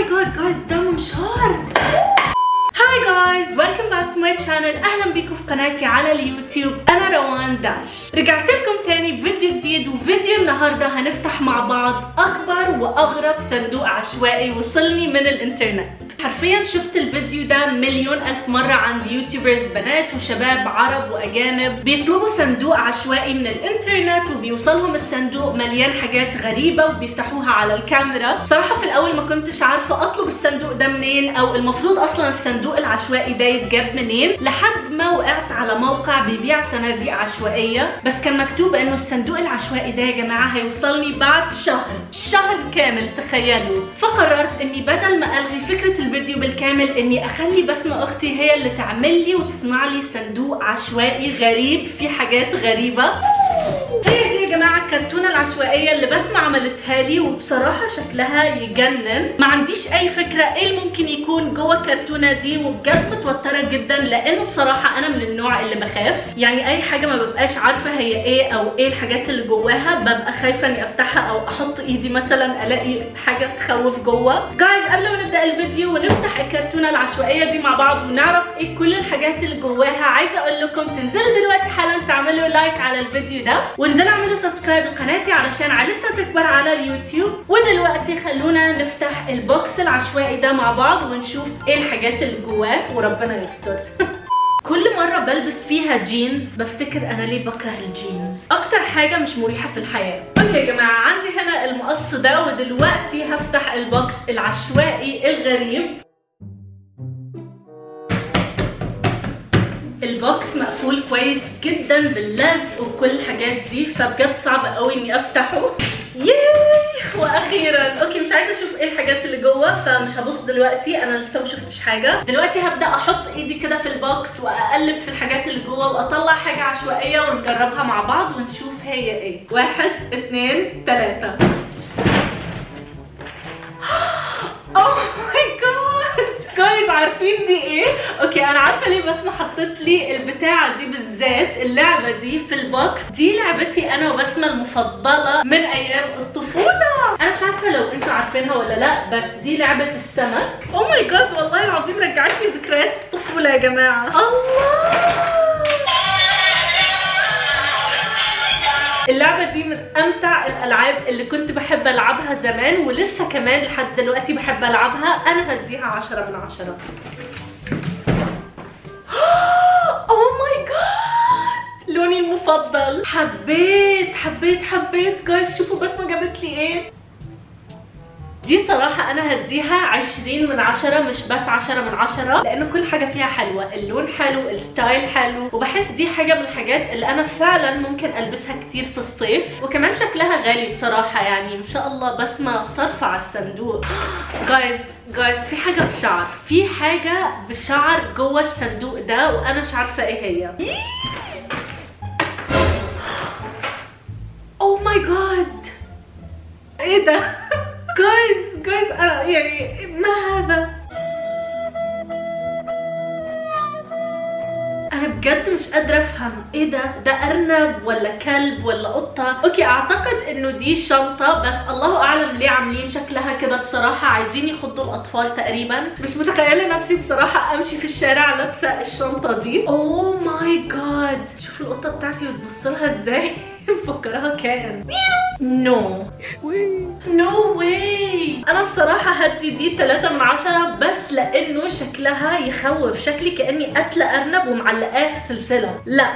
ماي جاد جايز ده منشار هاي جايز ويلكم باك تو ماي شانل اهلا بيكم في قناتي على اليوتيوب انا روان داش رجعت لكم تاني بفيديو جديد وفيديو النهارده هنفتح مع بعض اكبر واغرب صندوق عشوائي وصلني من الانترنت حرفيا شفت الفيديو ده مليون الف مرة عند يوتيوبرز بنات وشباب عرب واجانب بيطلبوا صندوق عشوائي من الانترنت وبيوصلهم الصندوق مليان حاجات غريبة وبيفتحوها على الكاميرا صراحة في الاول ما كنتش عارفة اطلب الصندوق ده منين او المفروض اصلا الصندوق العشوائي ده يتجاب منين لحد ما وقعت على موقع بيبيع صناديق عشوائية بس كان مكتوب انه الصندوق العشوائي ده يا جماعة هيوصلني بعد شهر شهر كامل تخيلوا فقررت اني بدل ما الغي فكرة الفيديو بالكامل اني اخلي بسمة اختي هي اللي تعمل لي وتصنع لي صندوق عشوائي غريب فيه حاجات غريبة هي دي يا جماعه الكرتونه العشوائيه اللي بسمة عملتها لي وبصراحه شكلها يجنن ما عنديش اي فكره ايه اللي ممكن يكون جوه الكرتونه دي وبجد متوتره جدا لانه بصراحه انا من النوع اللي بخاف يعني اي حاجه ما ببقاش عارفه هي ايه او ايه الحاجات اللي جواها ببقى خايفه اني افتحها او احط ايدي مثلا الاقي حاجه تخوف جوه جايز قبل ما نبدا الفيديو ونفتح الكرتونه العشوائيه دي مع بعض ونعرف ايه كل الحاجات اللي جواها عايزه اقول لكم تنزلوا دلوقتي حالا تعملوا لايك على الفيديو ده وانزلوا اعملوا سبسكرايب لقناتي علشان عائلتنا تكبر على اليوتيوب ودلوقتي خلونا نفتح البوكس العشوائي ده مع بعض ونشوف ايه الحاجات اللي جواه وربنا يستر كل مرة بلبس فيها جينز بفتكر انا ليه بكره الجينز اكتر حاجة مش مريحة في الحياة اوكي يا جماعة عندي هنا المقص ده ودلوقتي هفتح البوكس العشوائي الغريب البوكس مقفول كويس جدا باللزق وكل الحاجات دي فبجد صعب قوي اني افتحه ياي واخيرا اوكي مش عايزه اشوف ايه الحاجات اللي جوه فمش هبص دلوقتي انا لسه ما شفتش حاجه دلوقتي هبدا احط ايدي كده في البوكس واقلب في الحاجات اللي جوه واطلع حاجه عشوائيه ونجربها مع بعض ونشوف هي ايه واحد اتنين تلاته اوه ماي جاد جايز عارفين دي ايه؟ اوكي انا عارفه ليه بسمة حطت لي البتاعه دي بالذات اللعبه دي في البوكس دي لعبتي انا وبسمة المفضله من ايام الطفوله انا مش عارفه لو انتوا عارفينها ولا لا بس دي لعبه السمك اوه ماي جاد والله العظيم رجعتني ذكريات الطفوله يا جماعه الله اللعبة دي من أمتع الألعاب اللي كنت بحب ألعبها زمان ولسه كمان لحد دلوقتي بحب ألعبها أنا هديها عشرة من عشرة أوه ماي جاد لوني المفضل حبيت حبيت حبيت جايز شوفوا بسمة جابت لي ايه دي صراحة أنا هديها 20 من 10 مش بس 10 من 10 لأنه كل حاجة فيها حلوة، اللون حلو، الستايل حلو، وبحس دي حاجة من الحاجات اللي أنا فعلا ممكن ألبسها كتير في الصيف، وكمان شكلها غالي بصراحة يعني ما شاء الله بسمة صرفة على الصندوق. جايز جايز في حاجة بشعر، في حاجة بشعر جوه الصندوق ده وأنا مش عارفة إيه هي. أوه ماي جاد إيه ده؟ جايز جايز انا يعني ما هذا انا بجد مش قادره افهم ايه ده ده ارنب ولا كلب ولا قطه اوكي اعتقد انه دي شنطه بس الله اعلم ليه عاملين شكلها كده بصراحه عايزين يخضوا الاطفال تقريبا مش متخيله نفسي بصراحه امشي في الشارع لابسه الشنطه دي اوه ماي جاد شوف القطه بتاعتي بتبص لها ازاي مفكراها كائن نو نو واي انا بصراحه هدي دي 3 من 10 بس لانه شكلها يخوف شكلي كاني قاتله ارنب ومعلقاه في سلسله لا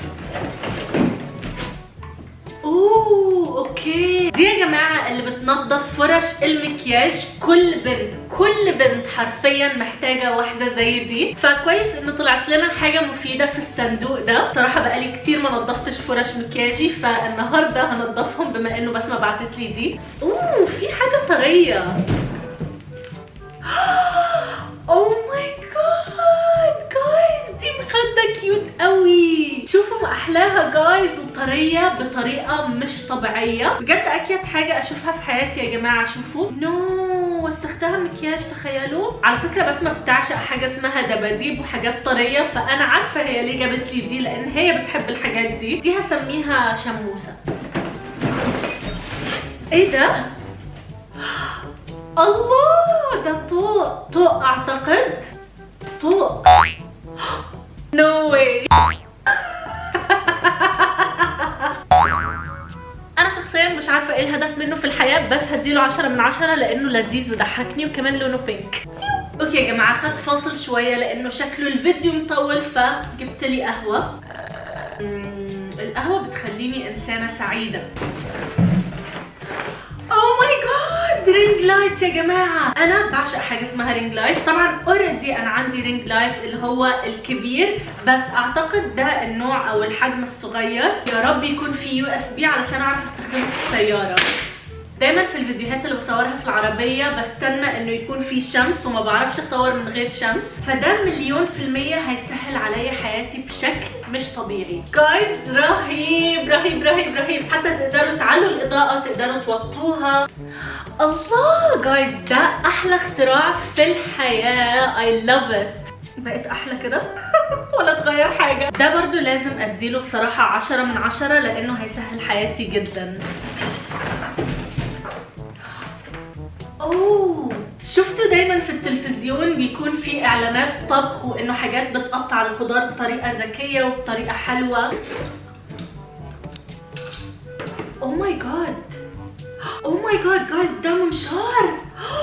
اوه اوكي دي يا جماعه اللي بتنظف فرش المكياج كل بنت كل بنت حرفيا محتاجه واحده زي دي فكويس ان طلعت لنا حاجه مفيده في الصندوق ده صراحه بقالي كتير ما نظفتش فرش مكياجي فالنهارده هنضفهم بما انه بسمه بعتت لي دي اوه في حاجه طريه اوه ماي جاد جايز دي مخده كيوت قوي شوفوا ما احلاها جايز وطريه بطريقه مش طبيعيه بجد اكيد حاجه اشوفها في حياتي يا جماعه شوفوا نو وسختها مكياج تخيلوا على فكره بسمه بتعشق حاجه اسمها دباديب وحاجات طريه فانا عارفه هي ليه جابت لي دي لان هي بتحب الحاجات دي دي هسميها شموسه ايه ده الله ده طوق طوق اعتقد طوق نو واي انا شخصيا مش عارفه ايه الهدف منه في الحياه بس هديله 10 من 10 لانه لذيذ وضحكني وكمان لونه بينك اوكي يا جماعه خدت فاصل شويه لانه شكله الفيديو مطول فجبت لي قهوه مم، القهوه بتخليني انسانه سعيده اوه ماي جاد رينج لايت يا جماعه انا بعشق حاجه اسمها رينج لايت طبعا اوريدي انا عندي رينج لايت اللي هو الكبير بس اعتقد ده النوع او الحجم الصغير يا رب يكون في يو اس بي علشان اعرف استخدمه في السياره دايما في الفيديوهات اللي بصورها في العربية بستنى انه يكون في شمس وما بعرفش اصور من غير شمس فده مليون في المية هيسهل عليا حياتي بشكل مش طبيعي جايز رهيب رهيب رهيب رهيب حتى تقدروا تعلوا الاضاءة تقدروا توطوها الله جايز ده احلى اختراع في الحياة I love it بقيت احلى كده ولا اتغير حاجة ده برضو لازم اديله بصراحة عشرة من عشرة لانه هيسهل حياتي جدا اوه شفتوا دايما في التلفزيون بيكون في اعلانات طبخ وانه حاجات بتقطع الخضار بطريقه ذكيه وبطريقه حلوه اوه ماي جاد اوه ماي جاد جايز ده منشار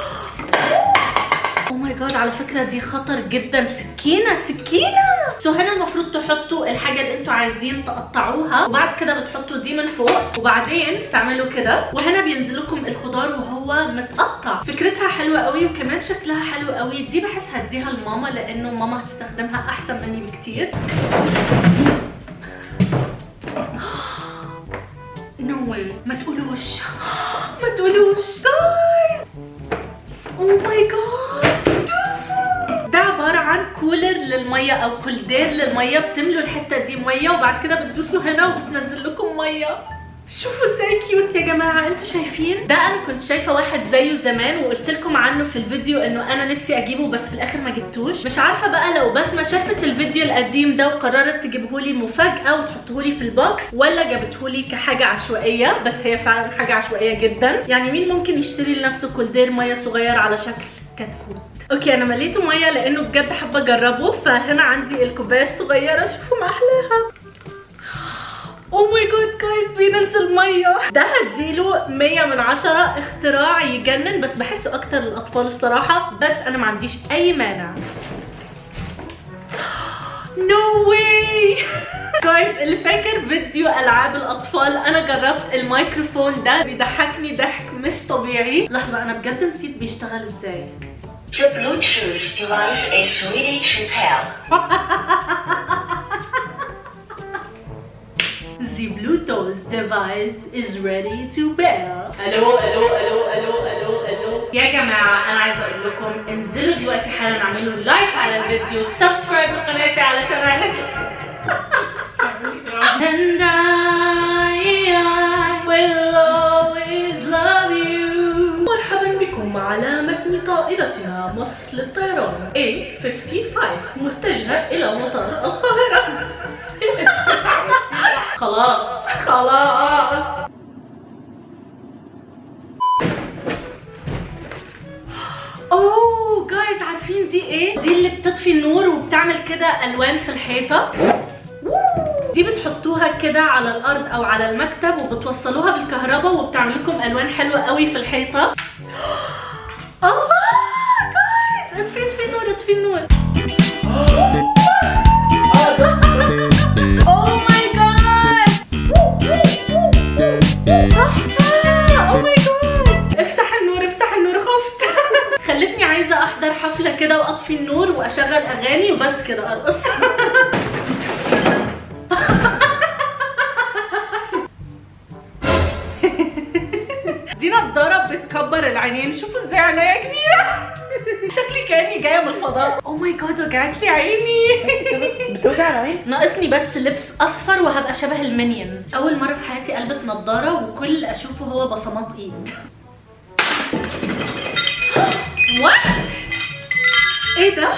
اوه ماي جاد على فكره دي خطر جدا سكينه سكينه سو هنا المفروض تحطوا الحاجه اللي انتوا عايزين تقطعوها وبعد كده بتحطوا دي من فوق وبعدين تعملوا كده وهنا بينزل لكم الخضار وهو متقطع فكرتها حلوه قوي وكمان شكلها حلو قوي دي بحس هديها لماما لانه ماما هتستخدمها احسن مني بكتير نو واي ما تقولوش ما تقولوش جايز اوه ماي جاد ده عبارة عن كولر للمية أو كولدير للمية بتملوا الحتة دي مية وبعد كده بتدوسوا هنا وبتنزل لكم مية شوفوا ازاي كيوت يا جماعة انتوا شايفين ده انا كنت شايفة واحد زيه زمان وقلت لكم عنه في الفيديو انه انا نفسي اجيبه بس في الاخر ما جبتوش مش عارفة بقى لو بسمة شافت الفيديو القديم ده وقررت تجيبهولي مفاجأة وتحطهولي في البوكس ولا جابتهولي كحاجة عشوائية بس هي فعلا حاجة عشوائية جدا يعني مين ممكن يشتري لنفسه كولدير مية صغير على شكل كتكوت اوكي انا مليته ميه لانه بجد حابه اجربه فهنا عندي الكوبايه الصغيره شوفوا ما احلاها او ماي جاد جايز بينزل ميه ده هديله 100 من 10 اختراع يجنن بس بحسه اكتر للاطفال الصراحه بس انا ما عنديش اي مانع نو واي جايز اللي فاكر فيديو العاب الاطفال انا جربت الميكروفون ده بيضحكني ضحك مش طبيعي لحظه انا بجد نسيت بيشتغل ازاي The Bluetooth device is ready to pair. The Bluetooth device is ready to pair. الو الو الو الو الو الو يا جماعه انا عايزه اقول لكم انزلوا دلوقتي حالا اعملوا لايك على الفيديو سبسكرايب لقناتي علشان اعلن And I, I will always love you مرحبا بكم على متن طائرتنا مصر للطيران A55 متجهة إلى مطار القاهرة خلاص خلاص اوه جايز عارفين دي ايه دي اللي بتطفي النور وبتعمل كده الوان في الحيطه دي بتحطوها كده على الارض او على المكتب وبتوصلوها بالكهرباء وبتعمل لكم الوان حلوه قوي في الحيطه الله جايز اطفي اطفي النور اطفي النور اوه ماي جاد تحفه اوه ماي جاد افتح النور افتح النور خفت خلتني عايزه احضر حفله كده واطفي النور واشغل اغاني وبس كده ارقص دي نضاره بتكبر العينين شوفوا ازاي عينيا كبيره شكلي كاني جايه من الفضاء او ماي جاد وجعت لي عيني بتوجع العين ناقصني بس لبس اصفر وهبقى شبه المينيونز اول مره في حياتي البس نظاره وكل اللي اشوفه هو بصمات ايد وات ايه ده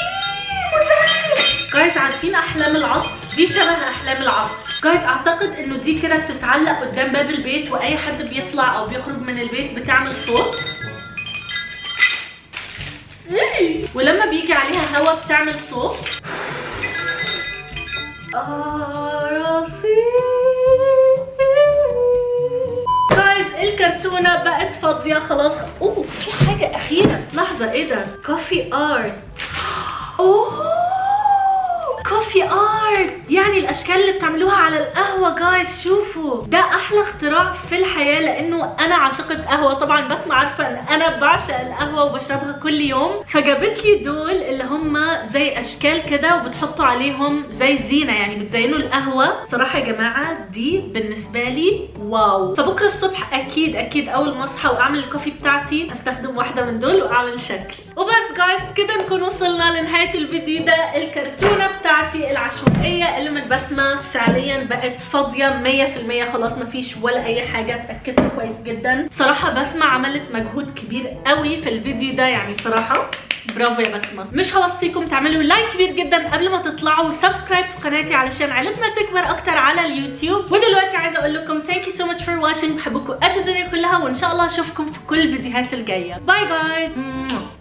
جايز عارفين احلام العصر دي شبه احلام العصر جايز اعتقد انه ودي كده بتتعلق قدام باب البيت واي حد بيطلع او بيخرج من البيت بتعمل صوت إيه. ولما بيجي عليها هوا بتعمل صوت جايز الكرتونة بقت فاضية خلاص اوه في حاجة أخيرة لحظة ايه ده؟ كوفي ارت اوه كوفي ارت يعني الاشكال اللي بتعملوها على القهوه جايز شوفوا ده احلى اختراع في الحياه لانه انا عاشقه قهوه طبعا بس ما عارفه ان انا بعشق القهوه وبشربها كل يوم فجابت لي دول اللي هم زي اشكال كده وبتحطوا عليهم زي زينه يعني بتزينوا القهوه صراحه يا جماعه دي بالنسبه لي واو فبكره الصبح اكيد اكيد اول ما اصحى واعمل الكوفي بتاعتي استخدم واحده من دول واعمل شكل وبس جايز بكده نكون وصلنا لنهايه الفيديو ده الكرتونه بتاعتي العشوائيه اللي من بسمه فعليا بقت فاضيه 100% خلاص ما فيش ولا اي حاجه اتاكدت كويس جدا صراحه بسمه عملت مجهود كبير قوي في الفيديو ده يعني صراحه برافو يا بسمه مش هوصيكم تعملوا لايك كبير جدا قبل ما تطلعوا سبسكرايب في قناتي علشان عيلتنا تكبر اكتر على اليوتيوب ودلوقتي عايزه اقول لكم ثانك يو سو ماتش فور واتشنج بحبكم قد الدنيا كلها وان شاء الله اشوفكم في كل الفيديوهات الجايه باي جايز